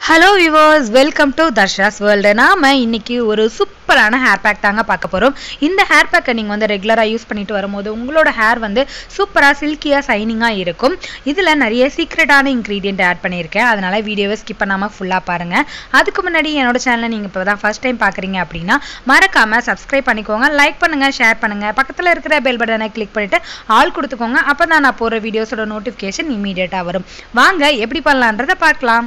hello viewers welcome to Dharsha's world நாம இன்னைக்கு ஒரு சூப்பரான ஹேர் பேக் தாங்க பார்க்க போகிறோம் இந்த ஹேர் பேக்கை நீங்கள் வந்து ரெகுலராக யூஸ் பண்ணிட்டு வரும்போது உங்களோட ஹேர் வந்து சூப்பராக சில்கியாக சைனிங்காக இருக்கும் இதில் நிறைய சீக்ரெட்டான இன்க்ரீடியன்ட் ஆட் பண்ணியிருக்கேன் அதனால வீடியோவை ஸ்கிப் பண்ணாமல் ஃபுல்லாக பாருங்கள் அதுக்கு முன்னாடி என்னோட சேனலை நீங்கள் இப்போ தான் ஃபஸ்ட் டைம் பார்க்குறீங்க அப்படின்னா மறக்காமல் சப்ஸ்கிரைப் பண்ணிக்கோங்க லைக் பண்ணுங்கள் ஷேர் பண்ணுங்கள் பக்கத்தில் இருக்கிற பெல் பட்டனை கிளிக் பண்ணிவிட்டு ஆல் கொடுத்துக்கோங்க அப்போ தான் நான் போகிற வீடியோஸோட நோட்டிஃபிகேஷன் இமீடியட்டாக வரும் வாங்க எப்படி பண்ணலான்றதை பார்க்கலாம்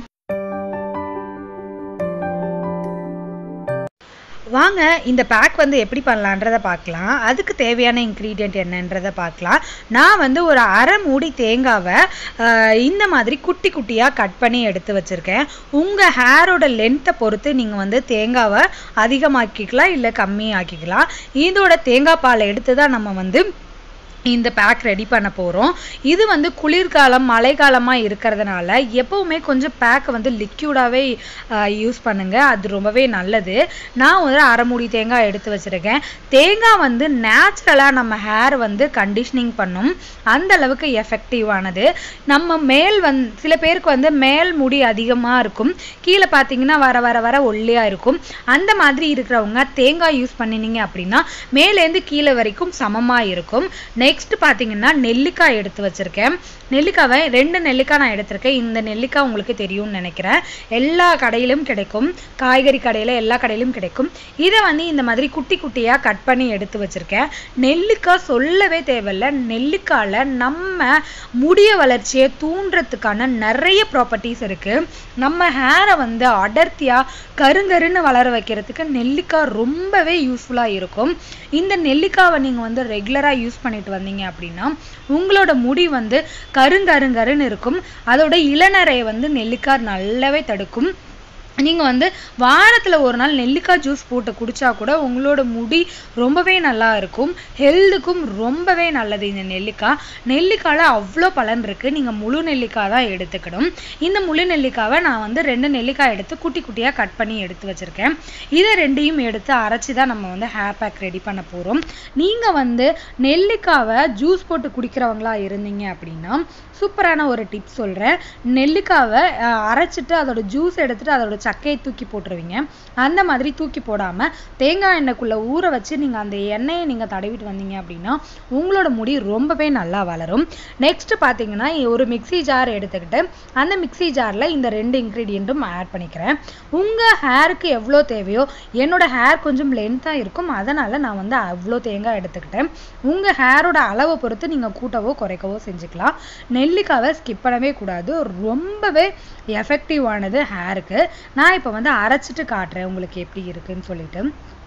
வாங்க இந்த பேக் வந்து எப்படி பண்ணலான்றதை பார்க்கலாம் அதுக்கு தேவையான இன்க்ரீடியன்ட் என்னன்றதை பார்க்கலாம் நான் வந்து ஒரு அரை மூடி தேங்காவை ஆஹ், இந்த மாதிரி குட்டி குட்டியாக கட் பண்ணி எடுத்து வச்சுருக்கேன் உங்கள் ஹேரோட லென்த்தை பொறுத்து நீங்கள் வந்து தேங்காவை அதிகமாக்கிக்கலாம் இல்லை கம்மியாக்கிக்கலாம் இதோட தேங்காய் பாலை எடுத்து தான் நம்ம வந்து இந்த பேக் ரெடி பண்ண போகிறோம் இது வந்து குளிர்காலம் மழைக்காலமாக இருக்கிறதுனால எப்போவுமே கொஞ்சம் பேக்கை வந்து லிக்யூடாகவே யூஸ் பண்ணுங்க அது ரொம்பவே நல்லது நான் ஒரு அரை மூடி தேங்காய் எடுத்து வச்சுருக்கேன் தேங்காய் வந்து நேச்சுரலாக நம்ம ஹேர் வந்து கண்டிஷனிங் பண்ணும் அந்த அளவுக்கு எஃபெக்டிவானது நம்ம மேல் வந் சில பேருக்கு வந்து மேல் முடி அதிகமாக இருக்கும் கீழே பார்த்தீங்கன்னா வர வர வர ஒல்லியாக இருக்கும் அந்த மாதிரி இருக்கிறவங்க தேங்காய் யூஸ் பண்ணினீங்க அப்படின்னா மேலேருந்து கீழே வரைக்கும் சமமாக இருக்கும் நெக்ஸ்ட் பார்த்தீங்கன்னா நெல்லிக்காய் எடுத்து வச்சிருக்கேன் நெல்லிக்காவை ரெண்டு நெல்லிக்காய் நான் எடுத்திருக்கேன் இந்த நெல்லிக்காய் உங்களுக்கு தெரியும்னு நினைக்கிறேன் எல்லா கடையிலும் கிடைக்கும் காய்கறி கடையில் எல்லா கடையிலும் கிடைக்கும் இதை வந்து இந்த மாதிரி குட்டி குட்டியாக கட் பண்ணி எடுத்து வச்சிருக்கேன் நெல்லிக்காய் சொல்லவே தேவையில்ல நெல்லிக்காயில் நம்ம முடிய வளர்ச்சியை தூண்டுறதுக்கான நிறைய ப்ராப்பர்ட்டிஸ் இருக்கு நம்ம ஹேரை வந்து அடர்த்தியாக கருங்கருன்னு வளர வைக்கிறதுக்கு நெல்லிக்காய் ரொம்பவே யூஸ்ஃபுல்லாக இருக்கும் இந்த நெல்லிக்காவை நீங்கள் வந்து ரெகுலராக யூஸ் பண்ணிட்டு வந்தீங்க அப்படின்னா உங்களோட முடி வந்து கருங்கருங்கருன்னு இருக்கும் அதோட இளநரையை வந்து நெல்லிக்காய் நல்லாவே தடுக்கும் நீங்கள் வந்து வாரத்தில் ஒரு நாள் நெல்லிக்காய் ஜூஸ் போட்டு குடிச்சா கூட உங்களோட முடி ரொம்பவே நல்லா இருக்கும் ஹெல்த்துக்கும் ரொம்பவே நல்லது இந்த நெல்லிக்காய் நெல்லிக்காயில் அவ்வளோ பலன் இருக்குது நீங்கள் முழு நெல்லிக்காய் தான் எடுத்துக்கணும் இந்த முழு நெல்லிக்காவை நான் வந்து ரெண்டு நெல்லிக்காய் எடுத்து குட்டி குட்டியாக கட் பண்ணி எடுத்து வச்சுருக்கேன் இதை ரெண்டையும் எடுத்து அரைச்சி தான் நம்ம வந்து ஹேர் பேக் ரெடி பண்ண போகிறோம் நீங்கள் வந்து நெல்லிக்காவை ஜூஸ் போட்டு குடிக்கிறவங்களா இருந்தீங்க அப்படின்னா சூப்பரான ஒரு டிப்ஸ் சொல்கிறேன் நெல்லிக்காவை அஹ், அரைச்சிட்டு அதோட ஜூஸ் எடுத்துட்டு அதோட சக்கையை தூக்கி போட்டுருவீங்க அந்த மாதிரி தூக்கி போடாமல் தேங்காய் எண்ணெய்க்குள்ளே ஊற வச்சு நீங்கள் அந்த எண்ணெயை நீங்கள் தடவிட்டு வந்தீங்க அப்படின்னா உங்களோட முடி ரொம்பவே நல்லா வளரும் நெக்ஸ்ட் பார்த்தீங்கன்னா ஒரு மிக்ஸி ஜார் எடுத்துக்கிட்டு அந்த மிக்ஸி ஜாரில் இந்த ரெண்டு இன்க்ரீடியண்ட்டும் ஆட் பண்ணிக்கிறேன் உங்கள் ஹேருக்கு எவ்வளோ தேவையோ என்னோட ஹேர் கொஞ்சம் லென்த்தாக இருக்கும் அதனால் நான் வந்து அவ்வளோ தேங்காய் எடுத்துக்கிட்டேன் உங்கள் ஹேரோட அளவை பொறுத்து நீங்கள் கூட்டவோ குறைக்கவோ செஞ்சுக்கலாம் நெல்லிக்காவை ஸ்கிப் பண்ணவே கூடாது ரொம்பவே எஃபெக்டிவானது ஹேருக்கு நான் இப்போ வந்து அரைச்சிட்டு காட்டுறேன் உங்களுக்கு எப்படி இருக்குன்னு சொல்லிட்டு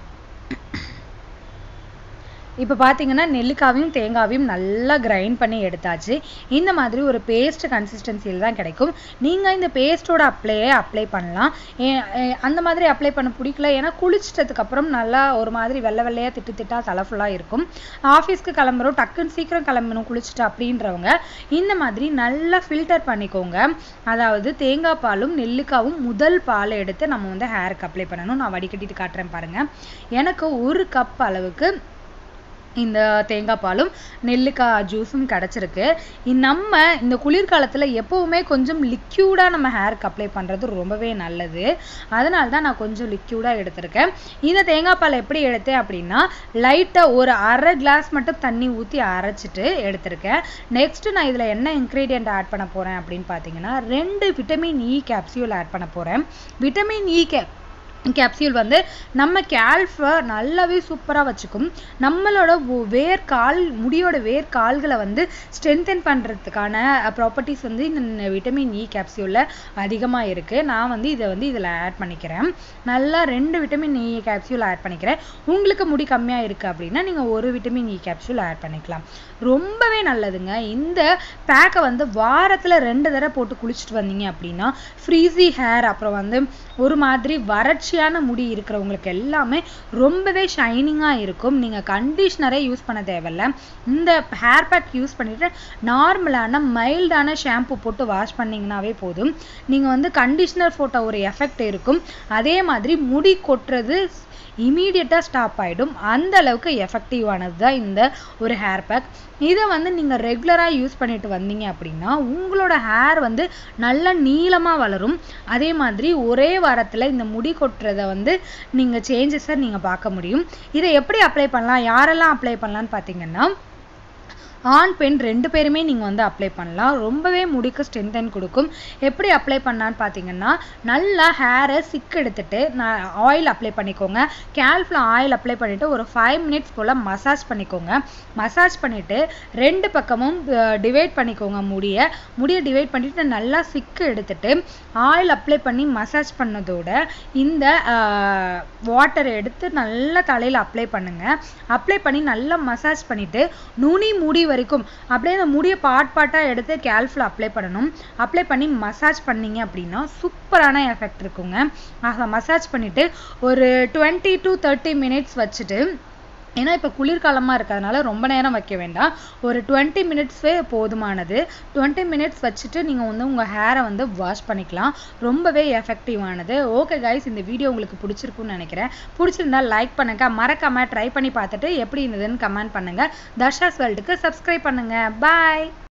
இப்போ பார்த்தீங்கன்னா நெல்லிக்காவையும் தேங்காவையும் நல்லா கிரைண்ட் பண்ணி எடுத்தாச்சு இந்த மாதிரி ஒரு பேஸ்ட் கன்சிஸ்டன்சியில் தான் கிடைக்கும் நீங்கள் இந்த பேஸ்ட்டோட அப்ளையே அப்ளை பண்ணலாம் ஏ- ஏ- அந்த மாதிரி அப்ளை பண்ண பிடிக்கல ஏன்னா குளிச்சிட்டதுக்கு அப்புறம் நல்லா ஒரு மாதிரி வெள்ளை வெள்ளையாக திட்டு திட்டா தலை ஃபுல்லாக இருக்கும் ஆஃபீஸ்க்கு கிளம்புறோம் டக்குன்னு சீக்கிரம் கிளம்பணும் குளிச்சுட்டு அப்படின்றவங்க இந்த மாதிரி நல்லா ஃபில்டர் பண்ணிக்கோங்க அதாவது தேங்காய் பாலும் நெல்லிக்காவும் முதல் பால் எடுத்து நம்ம வந்து ஹேருக்கு அப்ளை பண்ணணும் நான் வடிகட்டிட்டு காட்டுறேன் பாருங்க எனக்கு ஒரு கப் அளவுக்கு இந்த தேங்காய் பாலும் நெல்லிக்காய் ஜூஸும் கிடச்சிருக்கு நம்ம இந்த குளிர்காலத்தில் எப்போவுமே கொஞ்சம் லிக்யூடாக நம்ம ஹேருக்கு அப்ளை பண்ணுறது ரொம்பவே நல்லது அதனால தான் நான் கொஞ்சம் லிக்யூடாக எடுத்திருக்கேன் இந்த தேங்காய் பால் எப்படி எடுத்தேன் அப்படின்னா லைட்டாக ஒரு அரை கிளாஸ் மட்டும் தண்ணி ஊற்றி அரைச்சிட்டு எடுத்திருக்கேன் நெக்ஸ்ட் நான் இதில் என்ன இன்க்ரீடியன்ட் ஆட் பண்ண போகிறேன் அப்படின்னு பார்த்தீங்கன்னா ரெண்டு விட்டமின் இ கேப்சியூல் ஆட் பண்ண போகிறேன் விட்டமின் இ கே கேப்சியூல் வந்து நம்ம கேல்ஃபை நல்லாவே சூப்பராக வச்சுக்கும் நம்மளோட ஒ- வேர் கால் முடியோட வேர் கால்களை வந்து ஸ்ட்ரென்தன் பண்ணுறதுக்கான ப்ராப்பர்ட்டிஸ் வந்து இந்த விட்டமின் இ கேப்சியூலில் அதிகமாக இருக்குது நான் வந்து இதை வந்து இதில் ஆட் பண்ணிக்கிறேன் நல்லா ரெண்டு விட்டமின் இ கேப்சியூல் ஆட் பண்ணிக்கிறேன் உங்களுக்கு முடி கம்மியாக இருக்குது அப்படின்னா நீங்கள் ஒரு விட்டமின் இ கேப்சூல் ஆட் பண்ணிக்கலாம் ரொம்பவே நல்லதுங்க இந்த பேக்கை வந்து வாரத்தில் ரெண்டு தடவை போட்டு குளிச்சுட்டு வந்தீங்க அப்படின்னா ஃப்ரீஸி ஹேர் அப்புறம் வந்து ஒரு மாதிரி வறட்சி வறட்சியான முடி இருக்கிறவங்களுக்கு எல்லாமே ரொம்பவே ஷைனிங்காக இருக்கும் நீங்கள் கண்டிஷ்னரே யூஸ் பண்ண தேவையில்ல இந்த ஹேர் பேக் யூஸ் பண்ணிட்டு நார்மலான மைல்டான ஷாம்பு போட்டு வாஷ் பண்ணிங்கனாவே போதும் நீங்கள் வந்து கண்டிஷ்னர் போட்ட ஒரு எஃபெக்ட் இருக்கும் அதே மாதிரி முடி கொட்டுறது இமீடியட்டாக ஸ்டாப் ஆகிடும் அந்த அளவுக்கு எஃபெக்டிவானது தான் இந்த ஒரு ஹேர் பேக் இதை வந்து நீங்கள் ரெகுலராக யூஸ் பண்ணிட்டு வந்தீங்க அப்படின்னா உங்களோட ஹேர் வந்து நல்ல நீளமாக வளரும் அதே மாதிரி ஒரே வாரத்தில் இந்த முடி கொட்டுறதை வந்து நீங்கள் சேஞ்சஸை நீங்கள் பார்க்க முடியும் இதை எப்படி அப்ளை பண்ணலாம் யாரெல்லாம் அப்ளை பண்ணலான்னு பார்த்தீங்கன்னா ஆண் பெண் ரெண்டு பேருமே நீங்கள் வந்து அப்ளை பண்ணலாம் ரொம்பவே முடிக்கு ஸ்ட்ரென்தன் கொடுக்கும் எப்படி அப்ளை பண்ணான்னு பார்த்தீங்கன்னா நல்லா ஹேரை சிக் எடுத்துட்டு நான் ஆயில் அப்ளை பண்ணிக்கோங்க கேல்ஃபில் ஆயில் அப்ளை பண்ணிவிட்டு ஒரு ஃபைவ் மினிட்ஸ் போல் மசாஜ் பண்ணிக்கோங்க மசாஜ் பண்ணிவிட்டு ரெண்டு பக்கமும் டிவைட் பண்ணிக்கோங்க முடியை முடியை டிவைட் பண்ணிவிட்டு நல்லா சிக்கு எடுத்துட்டு ஆயில் அப்ளை பண்ணி மசாஜ் பண்ணதோட இந்த வாட்டரை எடுத்து நல்லா தலையில் அப்ளை பண்ணுங்கள் அப்ளை பண்ணி நல்லா மசாஜ் பண்ணிவிட்டு நுனி முடி வரைக்கும் அப்படியே அந்த முடியை பாட் பாட்டாக எடுத்து கேல்ஃபில் அப்ளை பண்ணணும் அப்ளை பண்ணி மசாஜ் பண்ணீங்க அப்படின்னா சூப்பரான எஃபெக்ட் இருக்குங்க ஆக மசாஜ் பண்ணிவிட்டு ஒரு டுவெண்ட்டி டு தேர்ட்டி மினிட்ஸ் வச்சுட்டு ஏன்னா இப்போ குளிர்காலமாக இருக்கிறதுனால ரொம்ப நேரம் வைக்க வேண்டாம் ஒரு டுவெண்ட்டி மினிட்ஸே போதுமானது டுவெண்ட்டி மினிட்ஸ் வச்சுட்டு நீங்கள் வந்து உங்கள் ஹேரை வந்து வாஷ் பண்ணிக்கலாம் ரொம்பவே எஃபெக்டிவானது ஓகே கைஸ் இந்த வீடியோ உங்களுக்கு பிடிச்சிருக்குன்னு நினைக்கிறேன் பிடிச்சிருந்தா லைக் பண்ணுங்க மறக்காம ட்ரை பண்ணி பார்த்துட்டு எப்படி இருந்ததுன்னு கமெண்ட் பண்ணுங்க தர்ஷாஸ் வேர்ல்டுக்கு சப்ஸ்கிரைப் பண்ணுங்க பாய்